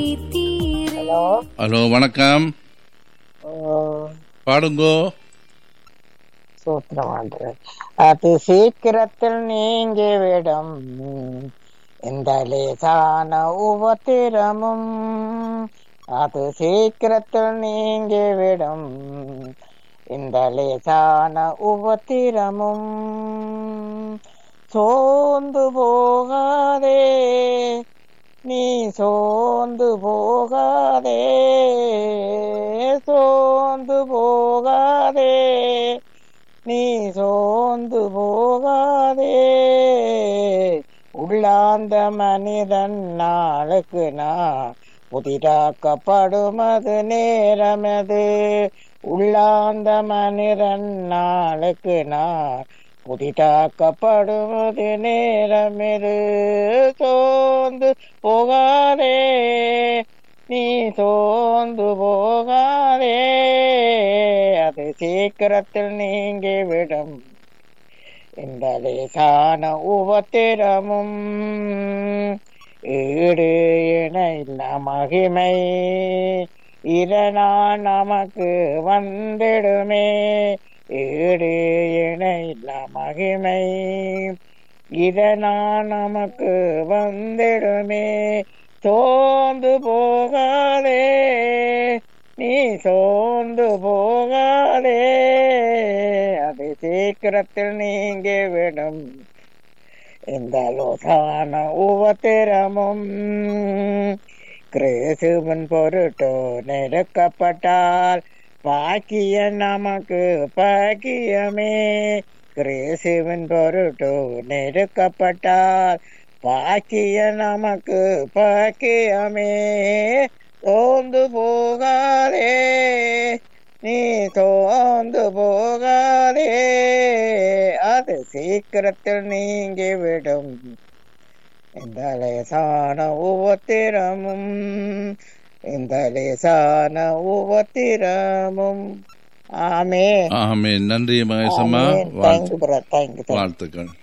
hello hello வணக்கம் பாடுங்கோ சூத்திரமாண்டவர் அது சீக்கிரத்தில் நீங்கிவிடும் இந்த லேசான உபத்திரமும் அது சீக்கிரத்தில் நீங்கிவிடும் இந்த லேசான உபத்திரமும் சோர்ந்து போகாதே நீ சோர்ந்து போகாதே சோர்ந்து போகாதே நீ சோர்ந்து போகாதே உள்ளாந்த மனிதன் நாளுக்கு நான் புதிதாக்கப்படுமது நேரமது உள்ளாந்த மனிதன் நாளுக்கு நான் புதிதாக்கப்படுவது நேரமிது சோர்ந்து போகாதே நீ சோர்ந்து போகாதே அது சீக்கிரத்தில் நீங்கிவிடும் இந்த லேசான உபத்திரமும் ஈடு இணைந்த மகிமை இதனால் நமக்கு வந்திடுமே ஈடு இணைந்த மகிமை இதனால் நமக்கு வந்திடுமே சோர்ந்து போகாதே நீ சோர்ந்து போகாதே அது சீக்கிரத்தில் நீங்கி விடும் இந்த லோசான உபத்திரமும் கிறிஸ்துவன் பொருட்டோ நெருக்கப்பட்டால் பாக்கிய நமக்கு பாக்கியமே கிறிஸ்துவின் பொருட்டோ நெருக்கப்பட்டால் பாக்கிய நமக்கு பாக்கியமே சோர்ந்து போகாதே நீ சோர்ந்து போகாதே அது சீக்கிரத்தில் நீங்கி விடும் இந்த லேசான உபத்திரமும் இந்த லேசான உபத்திரமும் ஆமே ஆமே நன்றி மகேசம்மா தேங்க்யூ தேங்க்யூ வாழ்த்துக்கள்